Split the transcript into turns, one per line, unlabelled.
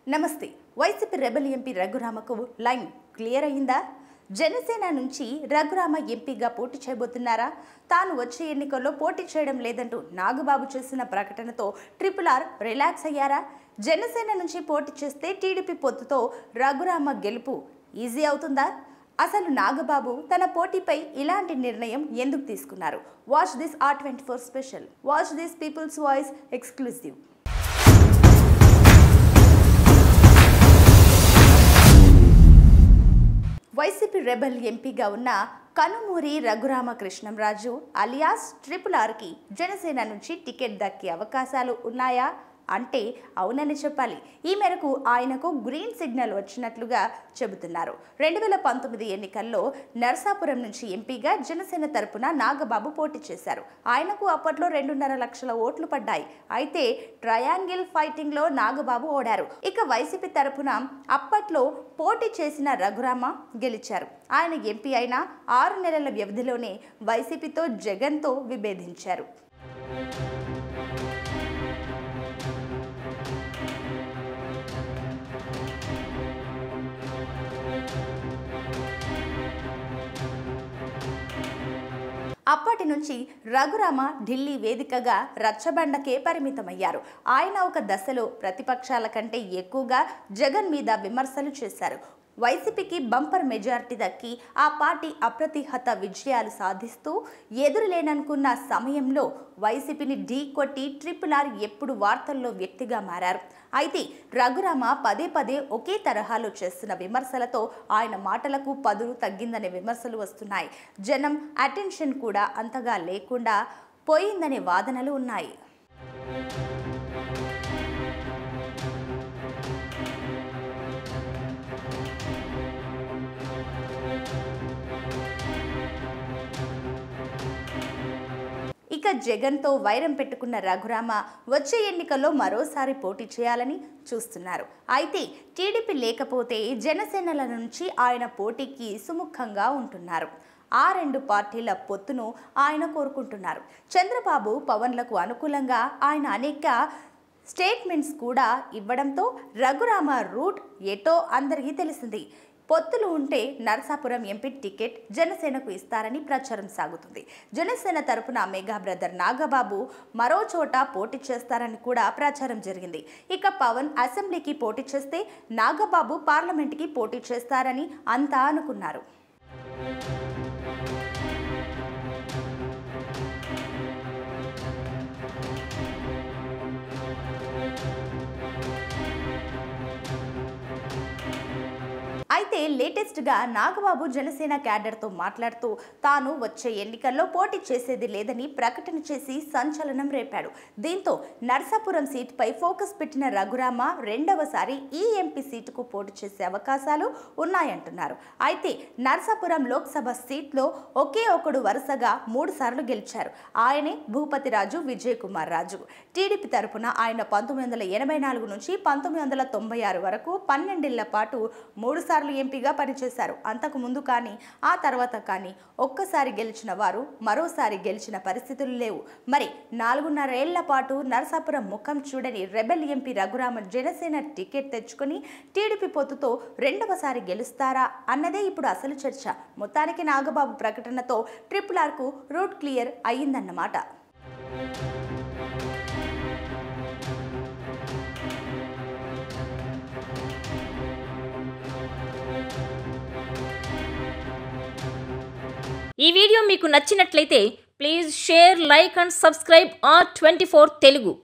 నమస్తే YCP rebel MP రఘురామకు line clear అయిందా జనసేన నుంచి రఘురామ ఎంపీగా పోటీ చేయబోతున్నారా తాను వచ్చే ఎన్నికల్లో పోటీ చేయడం లేదంటూ నాగబాబు చేసిన ప్రకటనతో ట్రిపుల్ ఆర్ రిలాక్స్ అయ్యారా జనసేన నుంచి పోటీ చేస్తే టీడీపీ పొత్తుతో రఘురామ గెలుపు ఈజీ అవుతుందా అసలు నాగబాబు తన పోటీపై ఇలాంటి నిర్ణయం ఎందుకు తీసుకున్నారు watch this R twenty four special watch this people's voice exclusive YCP rebel ఎంపీగా ఉన్న కనుమూరి రఘురామకృష్ణంరాజు అలియాస్ ట్రిపుల్ ఆర్కి జనసేన నుంచి టికెట్ దక్కే అవకాశాలు ఉన్నాయా అంటే అవునని చెప్పాలి ఈ మేరకు ఆయనకు గ్రీన్ సిగ్నల్ వచ్చినట్లుగా చెబుతున్నారు రెండు వేల పంతొమ్మిది ఎన్నికల్లో నర్సాపురం నుంచి ఎంపీగా జనసేన తరపున నాగబాబు పోటీ చేశారు ఆయనకు అప్పట్లో రెండున్నర లక్షల ఓట్లు పడ్డాయి అయితే ట్రయాంగిల్ ఫైటింగ్లో నాగబాబు ఓడారు ఇక వైసీపీ తరపున అప్పట్లో పోటీ చేసిన రఘురామ గెలిచారు ఆయన ఎంపీ అయిన ఆరు నెలల వ్యవధిలోనే వైసీపీతో జగన్తో విభేదించారు అప్పటి నుంచి రఘురామ ఢిల్లీ వేదికగా రచ్చబండకే పరిమితమయ్యారు ఆయన ఒక దశలో ప్రతిపక్షాల కంటే ఎక్కువగా జగన్ మీద విమర్శలు చేశారు వైసీపీకి బంపర్ మెజారిటీ దక్కి ఆ పార్టీ అప్రతిహత విజయాలు సాధిస్తూ ఎదురులేననుకున్న సమయంలో వైసీపీని ఢీ కొట్టి ట్రిపుల్ ఆర్ ఎప్పుడు వార్తల్లో వ్యక్తిగా మారారు అయితే రఘురామ పదే పదే ఒకే తరహాలో చేస్తున్న విమర్శలతో ఆయన మాటలకు పదులు తగ్గిందనే విమర్శలు వస్తున్నాయి జనం అటెన్షన్ కూడా అంతగా లేకుండా పోయిందనే వాదనలు ఉన్నాయి ఇక జగన్తో వైరం పెట్టుకున్న రఘురామ వచ్చే ఎన్నికల్లో మరోసారి పోటీ చేయాలని చూస్తున్నారు అయితే టీడీపీ లేకపోతే జనసేనల నుంచి ఆయన పోటీకి సుముఖంగా ఉంటున్నారు ఆ రెండు పార్టీల పొత్తును ఆయన కోరుకుంటున్నారు చంద్రబాబు పవన్లకు అనుకూలంగా ఆయన అనేక స్టేట్మెంట్స్ కూడా ఇవ్వడంతో రఘురామ రూట్ ఎటో అందరికీ తెలిసింది పొత్తులు ఉంటే నరసాపురం ఎంపీ టికెట్ జనసేనకు ఇస్తారని ప్రచారం సాగుతుంది జనసేన తరపున మెగా బ్రదర్ నాగబాబు మరో చోట పోటీ చేస్తారని కూడా ప్రచారం జరిగింది ఇక పవన్ అసెంబ్లీకి పోటీ చేస్తే నాగబాబు పార్లమెంట్కి పోటీ చేస్తారని అంతా అనుకున్నారు అయితే లేటెస్ట్గా నాగబాబు జనసేన క్యాడర్తో మాట్లాడుతూ తాను వచ్చే ఎన్నికల్లో పోటీ చేసేది లేదని ప్రకటన చేసి సంచలనం రేపాడు దీంతో నర్సాపురం సీటుపై ఫోకస్ పెట్టిన రఘురామ రెండవసారి ఈ ఎంపీ సీటుకు పోటీ చేసే అవకాశాలు ఉన్నాయంటున్నారు అయితే నర్సాపురం లోక్సభ సీట్లో ఒకే ఒకడు వరుసగా మూడు సార్లు గెలిచారు ఆయనే భూపతి రాజు విజయ్ కుమార్ రాజు టీడీపీ తరపున ఆయన పంతొమ్మిది వందల ఎనభై నాలుగు నుంచి పంతొమ్మిది వందల తొంభై ఆరు వరకు పన్నెండేళ్ల పాటు మూడు సార్లు ఎంపీగా పనిచేశారు అంతకు ముందు కానీ ఆ తర్వాత కానీ ఒక్కసారి గెలిచిన వారు మరోసారి గెలిచిన పరిస్థితులు లేవు మరి నాలుగున్నరేళ్ల పాటు నరసాపురం ముఖం చూడని rebel MP Raghurama Janasena ticket తెచ్చుకొని టీడీపీ పొత్తుతో రెండవసారి గెలుస్తారా అన్నదే ఇప్పుడు అసలు చర్చ మొత్తానికి నాగబాబు ప్రకటనతో ట్రిపుల్ ఆర్కు రూట్ క్లియర్ అయ్యిందన్నమాట
ఈ వీడియో మీకు నచ్చినట్లయితే please share like and subscribe R twenty Telugu